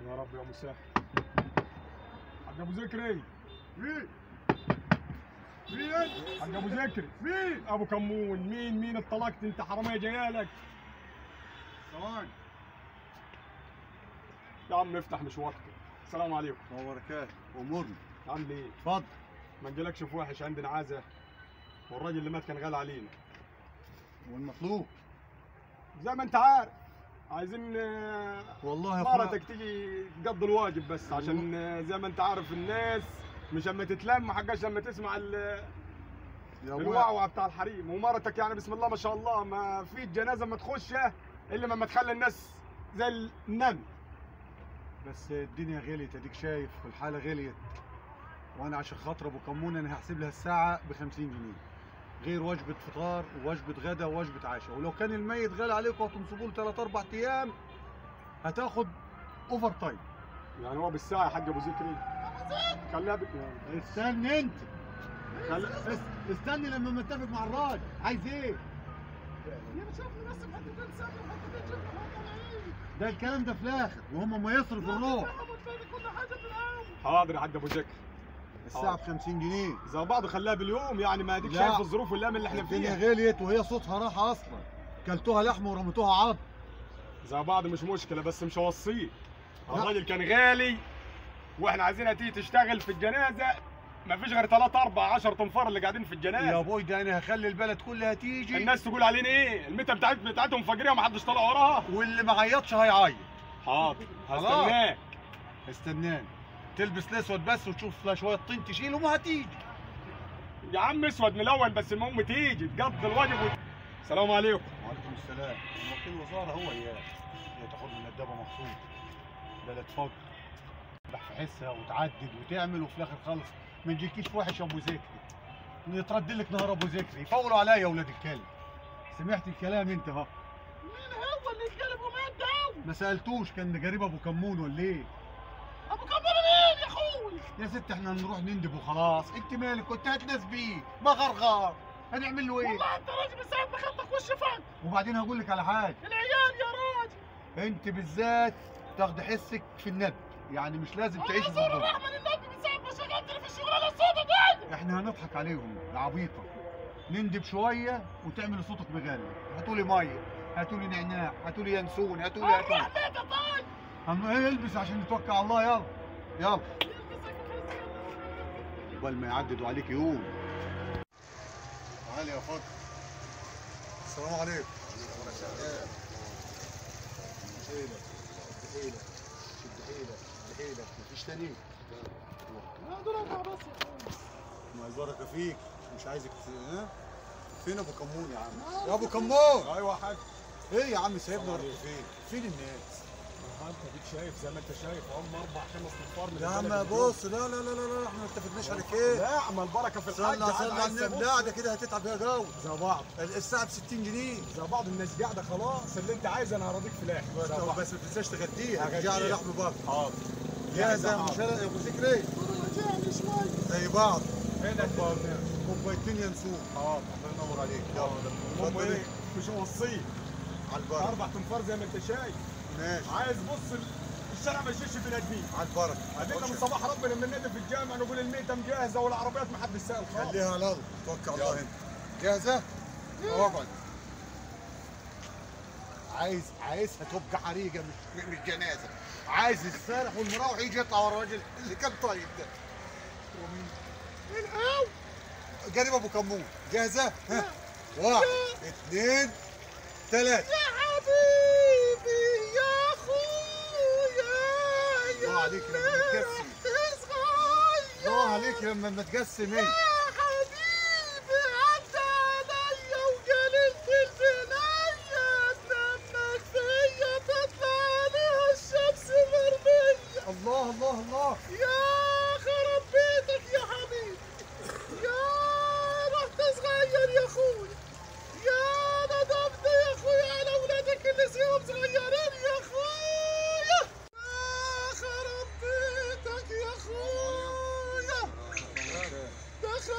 يا رب يا مسهل حاج ابو ذكري مين؟ مين انت؟ حاج ابو ذكري مين؟ ابو كمون مين مين اتطلقت انت حراميه جايالك ثواني يا عم افتح مش وقت السلام عليكم وبركاته امورنا عامل ايه اتفضل ما نجيلكش في وحش عندنا عازه والراجل اللي مات كان غالي علينا والمطلوب زي ما انت عارف عايزين آه، والله يا مرتك تيجي تقضي الواجب بس عشان آه، زي ما انت عارف الناس مش اما تتلم حقاش لما تسمع ال- يا ابويا الوعوع بتاع الحريم ومرتك يعني بسم الله ما شاء الله ما في جنازه ما تخشها الا لما تخلي الناس زي النمل بس الدنيا غليت اديك شايف والحاله غليت وانا عشان خاطر ابو كمون انا هحسب لها الساعه ب 50 جنيه غير وجبه فطار ووجبه غدا ووجبه عشاء ولو كان الميت غالي عليكم هتنصبوا له 3 4 ايام هتاخد اوفر تايم يعني هو بالساعه يا حاج ابو ذكري خليها بك استنى انت خل... اس- استني لما نتفق مع الراجل عايز ايه ده الكلام ده في الاخر وهم ما يصرف الروح حاضر يا حاج ابو ذكري الساعه ب 50 جنيه زي بعض خليها باليوم يعني ما اديك لا. شايف الظروف والايام اللي احنا الدنيا فيها غليت وهي صوتها راح اصلا كلتوها لحمه ورميتوها عظم زي بعض مش مشكله بس مش هوصيه لا. الراجل كان غالي واحنا عايزينها تيجي تشتغل في الجنازه ما فيش غير 3 4 10 تنفار اللي قاعدين في يا الجنازه ابوي ده انا هخلي البلد كلها تيجي الناس تقول علينا ايه المتة بتاعت بتاعتهم فجريه ومحدش طالع وراها واللي ما عيطش هيعيط حاضر خلاص. هستناك استناني تلبس الاسود بس وتشوف لها شويه طين تشيله ما هتيجي يا عم اسود ملون بس المهم تيجي تقضي الواجب وت... السلام عليكم وعليكم السلام وكيل وزاره هو اياه هي تاخد من الدابه مخصوص بلد فضل تفتح في حسها وتعدد وتعمل وفي الاخر خالص ما يجيكيش وحش يا ابو ذكري يترد لك نهار ابو ذكري يفولوا عليا يا ولاد الكلب سمعت الكلام انت اهو مين هو اللي يتكلم ومين ده؟ ما سالتوش كان قريب ابو كمون ولا ايه ابو كمون مين يا اخوي؟ يا ست احنا نروح نندب وخلاص انت مالك كنت هتناسبيه ما غرغار هنعمل له ايه والله انت راجل من ساعه ما خدتك وش فك وبعدين هقول لك على حاجه العيال يا راجل انت بالذات تاخد حسك في الند يعني مش لازم تعيش في منظور الظلم الرحمه للنبي من ساعه ما شغلتني في الشغلانه السوداء دي احنا هنضحك عليهم العبيطه نندب شويه وتعمل صوتك بغالي هاتوا لي ميه هاتوا لي نعناع هاتوا لي ينسون هاتوا لي هاتوا هنروح لي بيتك طيب هم ايه البس عشان نتوكل على الله يلا يلا يلبسك الخزي. قبل ما يعددوا عليك يوم تعالي يا فضل السلام عليكم حيلك شد حيلك شد حيلك شد حيلك مفيش تاني لا دول اربعه بس يا اخوي ما البركه فيك مش عايزك ت- ها فين ابو كمون يا عم يا ابو كمون ايوه يا حاج ايه يا عم سايبنا ورحت فين فين الناس انت ديك شايف زي ما انت شايف هم اربع خمس تنفار من يا عم البلد بص لا لا لا لا لا احنا ما اتفقناش على كده لا عم البركه في الحاج صلى صلى على النبي لا ده كده هتتعب فيها جو زي بعض الساعه ب 60 جنيه زي بعض الناس قاعده خلاص اللي انت عايزه انا هراضيك في الاخر زي بعض. بس ما تنساش تغديها هغديها. تجي على لحم برضه حاضر جاهزه يا حاضر. مشارع يا ابو ذكري رجعني شوي زي بعض فين الدنيا؟ كوبايتين ينسون حاضر الله ينور عليك يلا المهم اتفضل ايه مش وصيه على البركه اربع تنفار زي ما انت شايف ماشي عايز بص الشارع ما يشيش بني ادمين على البركه ادينا من صباح ربنا لما ننادي في الجامع نقول الميته مجهزه والعربيات ما حدش سال خالص خليها على الله توكل على الله يلا. هنا جاهزه؟ اقعد عايز عايزها تبقى حريقه مش مش جنازه عايز السارح والمراوح يجي يطلع ورا الراجل اللي كان طيب ده الهو قريب ابو كمون جاهزه؟ ها واحد اثنين ثلاثة يا حبيبي يا اخويا يا الله عليك لما تقسم. صغير الله عليك لما ما تقسم ايه يا حبيبي عدى عليا وقللت البنية تنمك فيا تطلع عليها الشمس مرمية الله الله الله يا خرب بيتك يا حبيبي يا رحت صغير يا اخوي يا ندمت يا اخوي على اولادك اللي سيهم صغيرين يا اخويا يا خرب بيتك يا اخويا دخل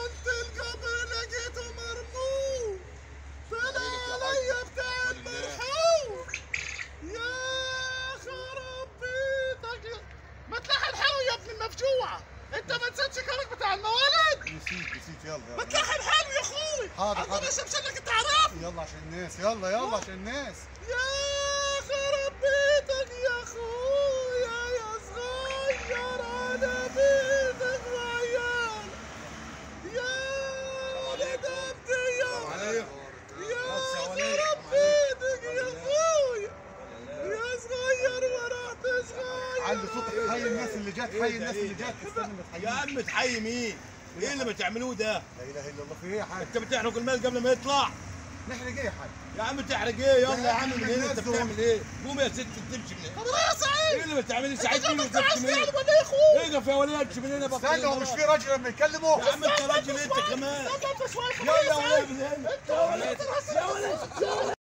حاضر الله حاضر ما شمشم لك انت عارف يلا عشان الناس يلا يلا عشان الناس يا خرب بيتك يا اخويا يا صغير على بيتك وعيال يا ولد ابني يا يا خرب بيتك يا اخويا يا صغير ورحت صغير علي صوتك حي الناس اللي جت حي الناس اللي جت استنى ما يا تحييش عم تحيي مين؟ ايه اللي بتعملوه ده؟ لا اله الا الله في ايه يا حاج انت بتحرق المال قبل ما يطلع؟ نحرق ايه يا حاج يا عم تحرق ايه؟ يلا لا يا عم من يا هنا انت عم بتعمل ايه؟ قوم يا ست تمشي من هنا طب يا سعيد ايه اللي بتعملي سعيد مين انت وتمشي من يعني هنا؟ ولا يا اخويا ايه يا وليه امشي من هنا بطل استنى هو مش في راجل لما يكلمه يا عم انت راجل انت كمان انت شوي يلا يا وليه من هنا انت ولد